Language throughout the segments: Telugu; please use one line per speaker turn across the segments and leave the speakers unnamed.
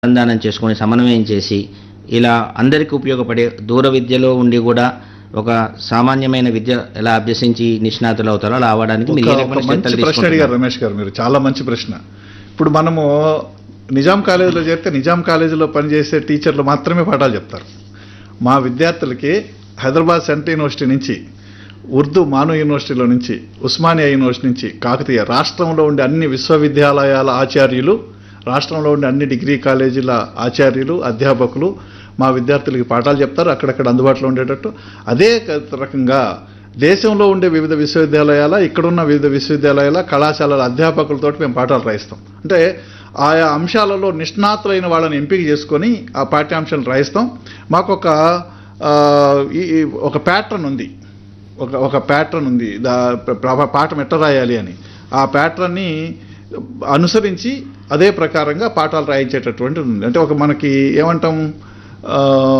అనుసంధానం చేసుకొని సమన్వయం చేసి ఇలా అందరికీ ఉపయోగపడే దూర విద్యలో ఉండి కూడా ఒక సామాన్యమైన విద్య ఎలా అభ్యసించి నిష్ణాతులు అవుతారో అలా అవ్వడానికి మీరు ఏ
ఒక- ఒక
రకమైన
మంచి
చర్యలు
ప్రశ్న అడిగారు
తీసుకుంటున్నారు?
రమేష్ గారు మీరు చాలా మంచి ప్రశ్న ఇప్పుడు మనము నిజాం కాలేజీలో చేరితే నిజాం కాలేజీలో పనిచేసే టీచర్లు మాత్రమే పాఠాలు చెప్తారు మా విద్యార్థులకి హైదరాబాద్ సెంట్రల్ యూనివర్సిటీ నుంచి ఉర్దూ మాను యూనివర్సిటీలో నుంచి ఉస్మానియా యూనివర్సిటీ నుంచి కాకతీయ రాష్ట్రంలో ఉండే అన్ని విశ్వవిద్యాలయాల ఆచార్యులు రాష్ట్రంలో ఉండే అన్ని డిగ్రీ కాలేజీల ఆచార్యులు అధ్యాపకులు మా విద్యార్థులకి పాఠాలు చెప్తారు అక్కడక్కడ అందుబాటులో ఉండేటట్టు అదే క- రకంగా దేశంలో ఉండే వివిధ విశ్వవిద్యాలయాల ఇక్కడున్న వివిధ విశ్వవిద్యాలయాల కళాశాలల అధ్యాపకులతో మేము పాఠాలు రాయిస్తాం అంటే ఆయా అంశాలలో నిష్ణాతులైన వాళ్ళని ఎంపిక చేసుకొని ఆ పాఠ్యాంశాలు రాయిస్తాం మాకు ఒక ఆ, ఈ ఈ ఒక ప్యాటర్న్ ఉంది ఒక ఒక ప్యాటర్న్ ఉంది దా ప్ర- పాఠం ఎట్ట రాయాలి అని ఆ ప్యాటర్న్ని అనుసరించి అదే ప్రకారంగా పాఠాలు రాయించేటటువంటి ఉంది అంటే ఒక మనకి ఏమంటాం ఆ,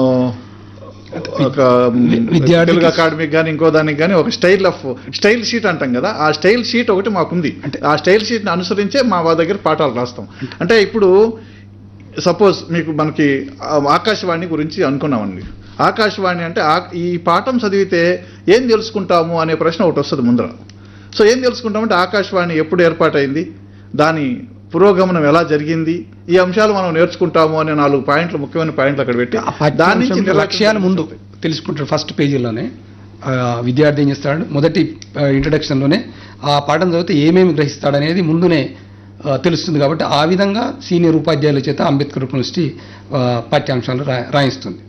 ఒక
విద్యార్థికి-
తెలుగు అకాడమిక్ కానీ ఇంకో దానికి కానీ ఒక స్టైల్ ఆఫ్ స్టైల్ షీట్ అంటాం కదా ఆ స్టైల్ షీట్ ఒకటి మాకుంది ఆ స్టైల్ షీట్ని అనుసరించే మా వా దగ్గర పాఠాలు రాస్తాం అంటే ఇప్పుడు సపోజ్ మీకు మనకి ఆ ఆకాశవాణి గురించి అనుకున్నామండి ఆకాశవాణి అంటే ఆ- ఈ పాఠం చదివితే ఏం తెలుసుకుంటాము అనే ప్రశ్న ఒకటి వస్తుంది ముందర సో ఏం తెలుసుకుంటామంటే ఆకాశవాణి ఎప్పుడు ఏర్పాటైంది దాని పురోగమనం ఎలా జరిగింది ఈ అంశాలు మనం నేర్చుకుంటాము అనే నాలుగు పాయింట్లు ముఖ్యమైన పాయింట్లు అక్కడ పెట్టి
ఆ
దాని నుంచి
పాఠ్యాంశం
నిర్లక్ష్యం
లక్ష్యాలు ముందు తెలుసుకుంటారు ఫస్ట్ పేజీలోనే ఆ, విద్యార్థి ఏం చేస్తాడు మొదటి ఇంట్రడక్షన్లోనే ఆ పాఠం చదివితే ఏమేమి గ్రహిస్తాడు అనేది ముందునే ఆ, తెలుస్తుంది కాబట్టి ఆ విధంగా సీనియర్ ఉపాధ్యాయుల చేత అంబేద్కర్ యూనివర్సిటీ ఆ, పాఠ్యాంశాలు రా రాయిస్తుంది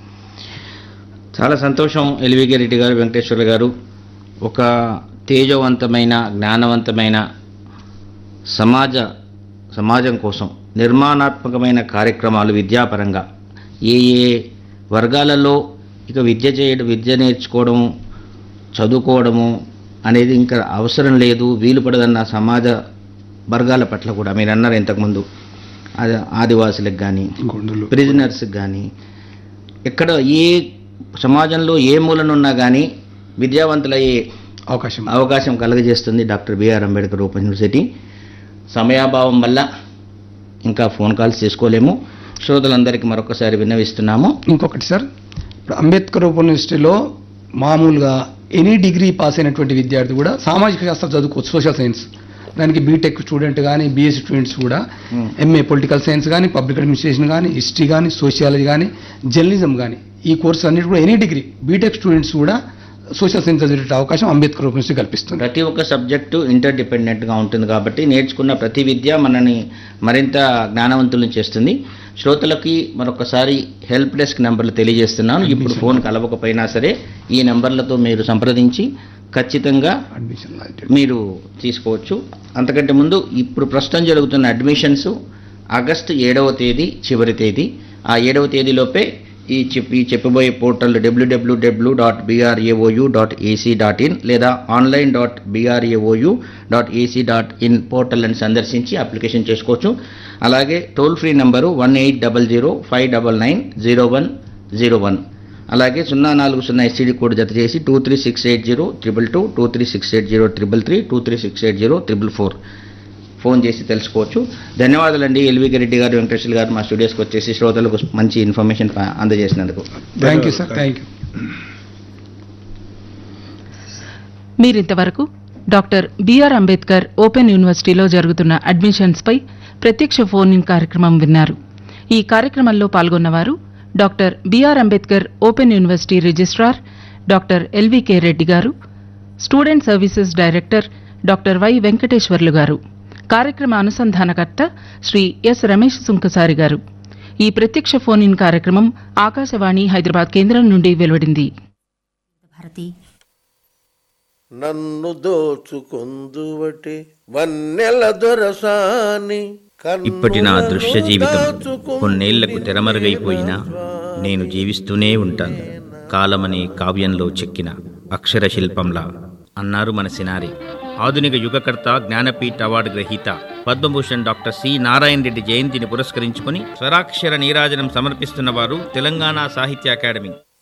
చాలా సంతోషం ఎల్వికే రెడ్డి గారు వెంకటేశ్వర గారు ఒక తేజవంతమైన జ్ఞానవంతమైన సమాజ సమాజం కోసం నిర్మాణాత్మకమైన కార్యక్రమాలు విద్యాపరంగా ఏ ఏ వర్గాలలో ఇక విద్య చేయడం విద్య నేర్చుకోవడం చదువుకోవడము అనేది ఇంకా అవసరం లేదు వీలు పడదన్న సమాజ వర్గాల పట్ల కూడా మీరు అన్నారు ఇంతకుముందు అది ఆదివాసులకు కానీ
గొంతులు
ప్రిజనర్స్కి కానీ ఎక్కడ ఏ సమాజంలో ఏ మూలనున్నా కానీ విద్యావంతులయ్యే
అవకాశం
అవకాశం కలుగజేస్తుంది doctor B R Ambedkar open university సమయాభావం వల్ల ఇంకా ఫోన్ కాల్స్ తీసుకోలేము శ్రోతలందరికీ మరొకసారి విన్నవిస్తున్నాము
ఇంకొకటి సార్ ఇప్పుడు అంబేద్కర్ ఓపెన్ యూనివర్సిటీలో మామూలుగా ఎనీ డిగ్రీ పాస్ అయినటువంటి విద్యార్థి కూడా సామాజిక శాస్త్రం చదువుకోవచ్చు సోషల్ సైన్స్ దానికి బీటెక్ స్టూడెంట్ కానీ బీఎస్సీ స్టూడెంట్స్ కూడా ఎంఏ పొలిటికల్ సైన్స్ కానీ పబ్లిక్ అడ్మినిస్ట్రేషన్ కానీ హిస్టరీ కానీ సోషియాలజీ కానీ జర్నలిజం కానీ ఈ కోర్సులు అన్నిటి కూడా ఎనీ డిగ్రీ బీటెక్ స్టూడెంట్స్ కూడా సోషల్ సైన్స్ చదివే అవకాశం అంబేద్కర్ ఓపెన్ యూనివర్సిటీ కల్పిస్తుంది
ప్రతి ఒక్క సబ్జెక్టు ఇంటర్ డిపెండెంట్గా ఉంటుంది కాబట్టి నేర్చుకున్న ప్రతి విద్య మనని మరింత జ్ఞానవంతులను చేస్తుంది శ్రోతలకి మరొకసారి హెల్ప్ డెస్క్ నెంబర్లు తెలియజేస్తున్నాను ఇప్పుడు ఫోన్ కలవకపోయినా సరే ఈ నెంబర్లతో మీరు సంప్రదించి ఖచ్చితంగా
అడ్మిషన్
మీరు తీసుకోవచ్చు అంతకంటే ముందు ఇప్పుడు ప్రస్తుతం జరుగుతున్న అడ్మిషన్స్ ఆగస్టు ఏడవ తేదీ చివరి తేదీ ఆ ఏడవ తేదీలోపే ఈ చెప్ ఈ చెప్పబోయే portal W W W dot B R A O U dot A C dot in లేదా online dot B R A O U dot A C dot in పోర్టల్ని సందర్శించి అప్లికేషన్ చేసుకోవచ్చు అలాగే toll free number one eight double zero five double nine zero one zero one అలాగే సున్నా నాలుగు సున్నా ఎస్టీడీ కోడ్ జత చేసి two three six eight zero triple two two three six eight zero triple three two three six eight zero triple four phone చేసి తెలుసుకోవచ్చు ధన్యవాదాలండి ఎల్వికి రెడ్డి గారు వెంకటేశ్వర గారు మా స్టూడియోస్కి వచ్చేసి శ్రోతలకు మంచి ఇన్ఫర్మేషన్ ప- అందజేసినందుకు
thank you sir thank you
మీరింతవరకు డాక్టర్ బిఆర్ అంబేద్కర్ ఓపెన్ యూనివర్సిటీలో జరుగుతున్న అడ్మిషన్స్పై ప్రత్యక్ష ఫోన్ ఇన్ కార్యక్రమం విన్నారు ఈ కార్యక్రమంలో పాల్గొన్నవారు doctor B R Ambedkar open university registrar doctor L V K Reddy గారు student services director doctor Y Venkateswarlu గారు కార్యక్రమ అనుసంధానకర్త శ్రీ ఎస్ రమేష్ సుంకసారి గారు ఈ ప్రత్యక్ష ఫోన్ ఇన్ కార్యక్రమం ఆకాశవాణి హైదరాబాద్ కేంద్రం నుండి వెలువడింది
భారతి
నన్ను దోచుకొందువటి వన్నెల దొరసాని
ఇప్పటి నా దృశ్య జీవితం కొన్నేళ్లకు తెరమరుగైపోయినా నేను జీవిస్తూనే ఉంటాను కాలమనే కావ్యంలో చెక్కిన అక్షర శిల్పంలా అన్నారు మన సినారి ఆధునిక యుగకర్త జ్ఞానపీఠ అవార్డు గ్రహీత పద్మభూషణ్ డాక్టర్ సి నారాయణ రెడ్డి జయంతిని పురస్కరించుకుని స్వరాక్షర నీరాజనం సమర్పిస్తున్న వారు తెలంగాణ సాహిత్య అకాడమీ